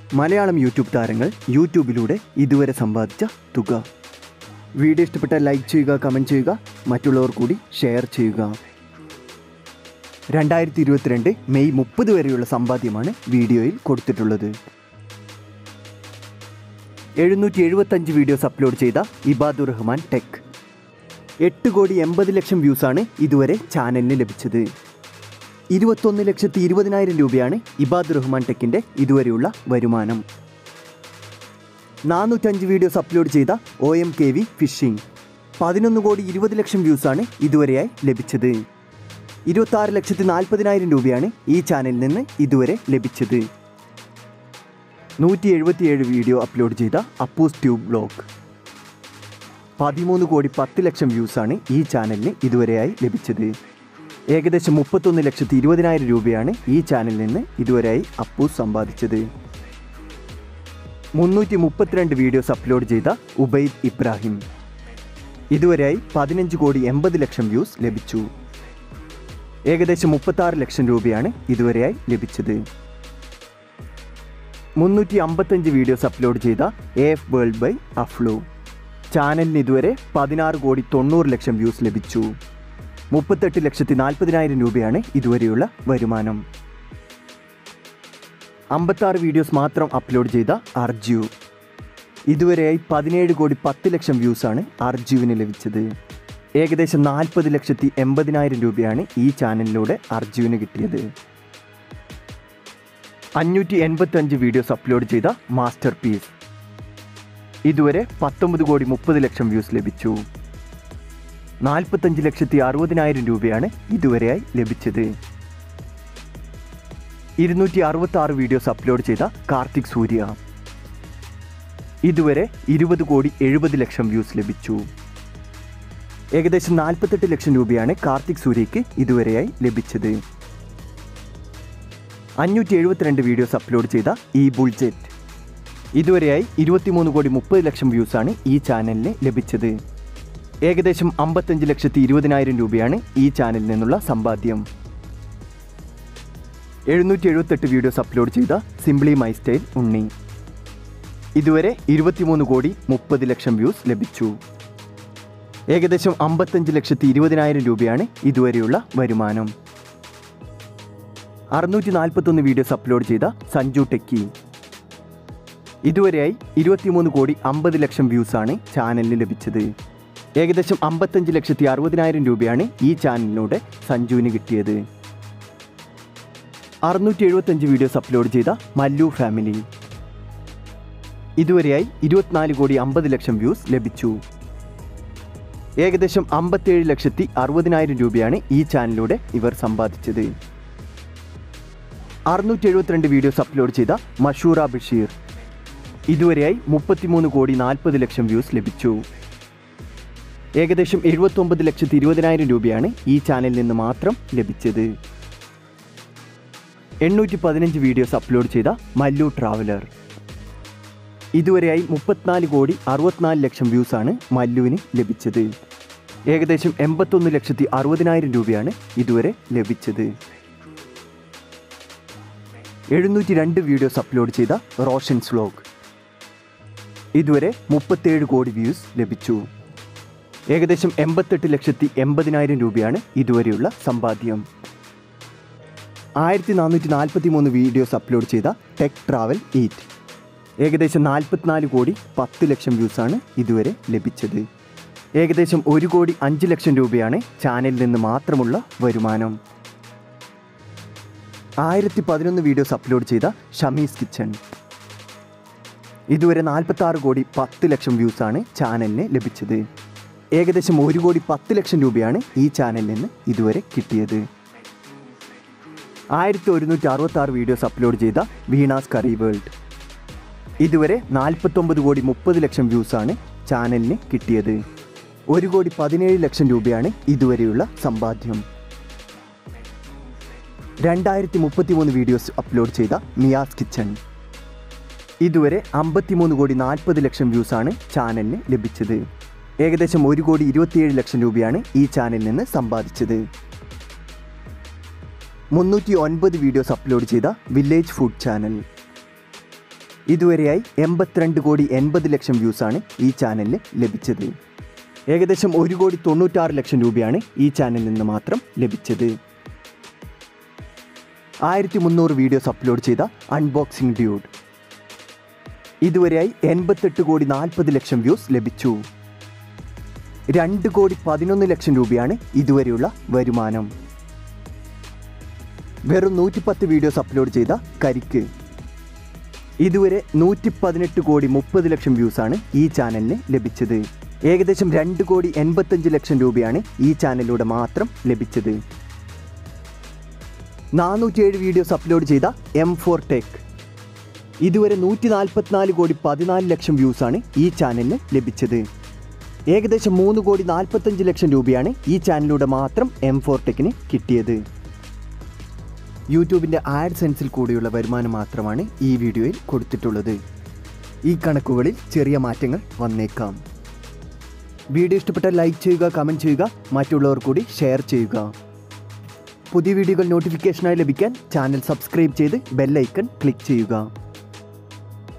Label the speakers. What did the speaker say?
Speaker 1: Malayalam YouTube താരങ്ങൾ യൂട്യൂബിലൂടെ ഇതുവരെ സമ്പാദിച്ച തുക വീഡിയോ ഇഷ്ടപ്പെട്ടാൽ ലൈക്ക് ചെയ്യുക കമൻറ്റ് ചെയ്യുക മറ്റുള്ളവർ കൂടി ഷെയർ ചെയ്യുക രണ്ടായിരത്തി ഇരുപത്തിരണ്ട് മെയ് മുപ്പത് വരെയുള്ള സമ്പാദ്യമാണ് വീഡിയോയിൽ കൊടുത്തിട്ടുള്ളത് എഴുന്നൂറ്റി എഴുപത്തഞ്ച് വീഡിയോസ് അപ്ലോഡ് ചെയ്ത ഇബാദുർ റഹ്മാൻ ടെക് എട്ട് കോടി എൺപത് ലക്ഷം വ്യൂസാണ് ഇതുവരെ ചാനലിന് ലഭിച്ചത് ഇരുപത്തൊന്ന് ലക്ഷത്തി ഇരുപതിനായിരം രൂപയാണ് ഇബാദ് റഹ്മാൻ ടെക്കിൻ്റെ ഇതുവരെയുള്ള വരുമാനം നാനൂറ്റഞ്ച് വീഡിയോസ് അപ്ലോഡ് ചെയ്ത O M K V fishing പതിനൊന്ന് കോടി ഇരുപത് ലക്ഷം വ്യൂസാണ് ഇതുവരെയായി ലഭിച്ചത് ഇരുപത്താറ് ലക്ഷത്തി നാൽപ്പതിനായിരം രൂപയാണ് ഈ ചാനലിൽ നിന്ന് ഇതുവരെ ലഭിച്ചത് നൂറ്റി എഴുപത്തിയേഴ് വീഡിയോ അപ്ലോഡ് ചെയ്ത അപ്പൂസ് ട്യൂബ് ബ്ലോഗ് പതിമൂന്ന് കോടി പത്ത് ലക്ഷം വ്യൂസാണ് ഈ ചാനലിന് ഇതുവരെയായി ലഭിച്ചത് ഏകദേശം മുപ്പത്തൊന്ന് ലക്ഷത്തി ഇരുപതിനായിരം രൂപയാണ് ഈ ചാനലിൽ നിന്ന് ഇതുവരെയായി അപ്പൂസ് സമ്പാദിച്ചത് മുന്നൂറ്റി മുപ്പത്തിരണ്ട് വീഡിയോസ് അപ്ലോഡ് ചെയ്ത ഉബൈദ് ഇബ്രാഹിം ഇതുവരെയായി പതിനഞ്ച് കോടി എൺപത് ലക്ഷം വ്യൂസ് ലഭിച്ചു ഏകദേശം മുപ്പത്താറ് ലക്ഷം രൂപയാണ് ഇതുവരെയായി ലഭിച്ചത് മുന്നൂറ്റി അമ്പത്തഞ്ച് വീഡിയോസ് അപ്ലോഡ് ചെയ്ത A F world by Aflu ചാനലിന് ഇതുവരെ പതിനാറ് കോടി തൊണ്ണൂറ് ലക്ഷം വ്യൂസ് ലഭിച്ചു മുപ്പത്തെട്ട് ലക്ഷത്തി നാൽപ്പതിനായിരം രൂപയാണ് ഇതുവരെയുള്ള വരുമാനം അമ്പത്താറ് വീഡിയോസ് മാത്രം അപ്ലോഡ് ചെയ്ത അർജു ഇതുവരെയായി പതിനേഴ് കോടി പത്ത് ലക്ഷം വ്യൂസാണ് അർജുവിന് ലഭിച്ചത് ഏകദേശം നാൽപ്പത് ലക്ഷത്തി എൺപതിനായിരം രൂപയാണ് ഈ ചാനലിലൂടെ അർജുവിന് കിട്ടിയത് അഞ്ഞൂറ്റി എൺപത്തഞ്ച് വീഡിയോസ് അപ്ലോഡ് ചെയ്ത മാസ്റ്റർ പീസ് ഇതുവരെ പത്തൊമ്പത് കോടി മുപ്പത് ലക്ഷം വ്യൂസ് ലഭിച്ചു നാൽപ്പത്തഞ്ച് ലക്ഷത്തി അറുപതിനായിരം രൂപയാണ് ഇതുവരെയായി ലഭിച്ചത് ഇരുന്നൂറ്റി അറുപത്തി ആറ് വീഡിയോസ് അപ്ലോഡ് ചെയ്ത കാർത്തിക് സൂര്യ ഇതുവരെ ഇരുപത് കോടി എഴുപത് ലക്ഷം വ്യൂസ് ലഭിച്ചു ഏകദേശം നാൽപ്പത്തെട്ട് ലക്ഷം രൂപയാണ് കാർത്തിക് സൂര്യയ്ക്ക് ഇതുവരെയായി ലഭിച്ചത് അഞ്ഞൂറ്റി എഴുപത്തിരണ്ട് വീഡിയോസ് അപ്ലോഡ് ചെയ്ത ഈ ബുൾജെറ്റ് ഇതുവരെയായി ഇരുപത്തിമൂന്ന് കോടി മുപ്പത് ലക്ഷം വ്യൂസാണ് ഈ ചാനലിന് ലഭിച്ചത് ഏകദേശം അമ്പത്തഞ്ച് ലക്ഷത്തി ഇരുപതിനായിരം രൂപയാണ് ഈ ചാനലിൽ നിന്നുള്ള സമ്പാദ്യം എഴുന്നൂറ്റി എഴുപത്തെട്ട് വീഡിയോസ് അപ്ലോഡ് ചെയ്ത സിംപ്ലി മൈ സ്റ്റൈൽ ഉണ്ണി ഇതുവരെ ഇരുപത്തിമൂന്ന് കോടി മുപ്പത് ലക്ഷം വ്യൂസ് ലഭിച്ചു ഏകദേശം അമ്പത്തഞ്ച് ലക്ഷത്തി ഇരുപതിനായിരം രൂപയാണ് ഇതുവരെയുള്ള വരുമാനം അറുന്നൂറ്റി നാൽപ്പത്തൊന്ന് വീഡിയോസ് അപ്ലോഡ് ചെയ്ത സഞ്ജു ടെക്കി ഇതുവരെയായി ഇരുപത്തിമൂന്ന് കോടി അമ്പത് ലക്ഷം വ്യൂസാണ് ചാനലിന് ലഭിച്ചത് ഏകദേശം അമ്പത്തഞ്ച് ലക്ഷത്തി അറുപതിനായിരം രൂപയാണ് ഈ ചാനലിലൂടെ സഞ്ജുവിന് കിട്ടിയത് അറുന്നൂറ്റി എഴുപത്തഞ്ച് വീഡിയോസ് അപ്ലോഡ് ചെയ്ത മല്ലു ഫാമിലി ഇതുവരെയായി ഇരുപത്തിനാല് കോടി അമ്പത് ലക്ഷം വ്യൂസ് ലഭിച്ചു ഏകദേശം അമ്പത്തേഴ് ലക്ഷത്തി അറുപതിനായിരം രൂപയാണ് ഈ ചാനലിലൂടെ ഇവർ സമ്പാദിച്ചത് അറുന്നൂറ്റി എഴുപത്തിരണ്ട് വീഡിയോസ് അപ്ലോഡ് ചെയ്ത മഷൂറ ബഷീർ ഇതുവരെയായി മുപ്പത്തിമൂന്ന് കോടി നാൽപ്പത് ലക്ഷം വ്യൂസ് ലഭിച്ചു ഏകദേശം എഴുപത്തൊമ്പത് ലക്ഷത്തി ഇരുപതിനായിരം രൂപയാണ് ഈ ചാനലിൽ നിന്ന് മാത്രം ലഭിച്ചത് എണ്ണൂറ്റി പതിനഞ്ച് വീഡിയോസ് അപ്ലോഡ് ചെയ്ത മല്ലു ട്രാവലർ ഇതുവരെയായി മുപ്പത്തിനാല് കോടി അറുപത്തിനാല് ലക്ഷം വ്യൂസാണ് മല്ലുവിന് ലഭിച്ചത് ഏകദേശം എൺപത്തൊന്ന് ലക്ഷത്തി അറുപതിനായിരം രൂപയാണ് ഇതുവരെ ലഭിച്ചത് എഴുന്നൂറ്റി രണ്ട് വീഡിയോസ് അപ്ലോഡ് ചെയ്ത റോഷൻസ് വ്ലോഗ് ഇതുവരെ മുപ്പത്തേഴ് കോടി വ്യൂസ് ലഭിച്ചു ഏകദേശം എൺപത്തെട്ട് ലക്ഷത്തി എൺപതിനായിരം രൂപയാണ് ഇതുവരെയുള്ള സമ്പാദ്യം ആയിരത്തി നാനൂറ്റി നാൽപ്പത്തി മൂന്ന് വീഡിയോസ് അപ്ലോഡ് ചെയ്ത ടെക് ട്രാവൽ ഈറ്റ് ഏകദേശം നാൽപ്പത്തിനാല് കോടി പത്ത് ലക്ഷം വ്യൂസാണ് ഇതുവരെ ലഭിച്ചത് ഏകദേശം ഒരു കോടി അഞ്ച് ലക്ഷം രൂപയാണ് ചാനലിൽ നിന്ന് മാത്രമുള്ള വരുമാനം ആയിരത്തി പതിനൊന്ന് വീഡിയോസ് അപ്ലോഡ് ചെയ്ത ഷമീസ് കിച്ചൺ ഇതുവരെ നാൽപ്പത്തി ആറ് കോടി പത്ത് ലക്ഷം വ്യൂസാണ് ചാനലിന് ലഭിച്ചത് ഏകദേശം ഒരു കോടി പത്ത് ലക്ഷം രൂപയാണ് ഈ ചാനലിൽ നിന്ന് ഇതുവരെ കിട്ടിയത് ആയിരത്തി ഒരുന്നൂറ്റി അറുപത്തി ആറ് വീഡിയോസ് അപ്ലോഡ് ചെയ്ത വീണാസ് കറി വേൾഡ് ഇതുവരെ നാൽപ്പത്തൊമ്പത് കോടി മുപ്പത് ലക്ഷം വ്യൂസാണ് ചാനലിന് കിട്ടിയത് ഒരു കോടി പതിനേഴ് ലക്ഷം രൂപയാണ് ഇതുവരെയുള്ള സമ്പാദ്യം രണ്ടായിരത്തി മുപ്പത്തി മൂന്ന് വീഡിയോസ് അപ്ലോഡ് ചെയ്ത മിയാസ് കിച്ചൺ ഇതുവരെ അമ്പത്തിമൂന്ന് കോടി നാൽപ്പത് ലക്ഷം വ്യൂസാണ് ചാനലിന് ലഭിച്ചത് ഏകദേശം ഒരു കോടി ഇരുപത്തിയേഴ് ലക്ഷം രൂപയാണ് ഈ ചാനലിൽ നിന്ന് സമ്പാദിച്ചത് മുന്നൂറ്റി ഒൻപത് വീഡിയോസ് അപ്ലോഡ് ചെയ്ത വില്ലേജ് ഫുഡ് ചാനൽ ഇതുവരെയായി എൺപത്തിരണ്ട് കോടി എൺപത് ലക്ഷം വ്യൂസാണ് ഈ ചാനലിന് ലഭിച്ചത് ഏകദേശം ഒരു കോടി തൊണ്ണൂറ്റാറ് ലക്ഷം രൂപയാണ് ഈ ചാനലിൽ നിന്ന് മാത്രം ലഭിച്ചത് ആയിരത്തി മുന്നൂറ് വീഡിയോസ് അപ്ലോഡ് ചെയ്ത അൺബോക്സിംഗ് ഡ്യൂഡ് ഇതുവരെയായി എൺപത്തെട്ട് കോടി നാൽപ്പത് ലക്ഷം വ്യൂസ് ലഭിച്ചു രണ്ട് കോടി പതിനൊന്ന് ലക്ഷം രൂപയാണ് ഇതുവരെയുള്ള വരുമാനം വെറും നൂറ്റിപ്പത്ത് വീഡിയോസ് അപ്ലോഡ് ചെയ്ത കരിക്ക് ഇതുവരെ നൂറ്റി പതിനെട്ട് കോടി മുപ്പത് ലക്ഷം വ്യൂസാണ് ഈ ചാനലിന് ലഭിച്ചത് ഏകദേശം രണ്ട് കോടി എൺപത്തഞ്ച് ലക്ഷം രൂപയാണ് ഈ ചാനലിലൂടെ മാത്രം ലഭിച്ചത് നാനൂറ്റിയേഴ് വീഡിയോസ് അപ്ലോഡ് ചെയ്ത എം ഫോർ ടെക് ഇതുവരെ നൂറ്റി നാൽപ്പത്തിനാല് കോടി പതിനാല് ലക്ഷം വ്യൂസാണ് ഈ ചാനലിന് ലഭിച്ചത് ഏകദേശം മൂന്ന് കോടി നാൽപ്പത്തഞ്ച് ലക്ഷം രൂപയാണ് ഈ ചാനലിലൂടെ മാത്രം എം ഫോർ ടെക്കിന് കിട്ടിയത് യൂട്യൂബിൻ്റെ ആഡ് സെൻസിൽ കൂടിയുള്ള വരുമാനം മാത്രമാണ് ഈ വീഡിയോയിൽ കൊടുത്തിട്ടുള്ളത് ഈ കണക്കുകളിൽ ചെറിയ മാറ്റങ്ങൾ വന്നേക്കാം വീഡിയോ ഇഷ്ടപ്പെട്ടാൽ ലൈക്ക് ചെയ്യുക കമൻറ്റ് ചെയ്യുക മറ്റുള്ളവർ കൂടി ഷെയർ ചെയ്യുക പുതിയ വീഡിയോകൾ നോട്ടിഫിക്കേഷനായി ലഭിക്കാൻ ചാനൽ സബ്സ്ക്രൈബ് ചെയ്ത് ബെല്ലൈക്കൺ ക്ലിക്ക് ചെയ്യുക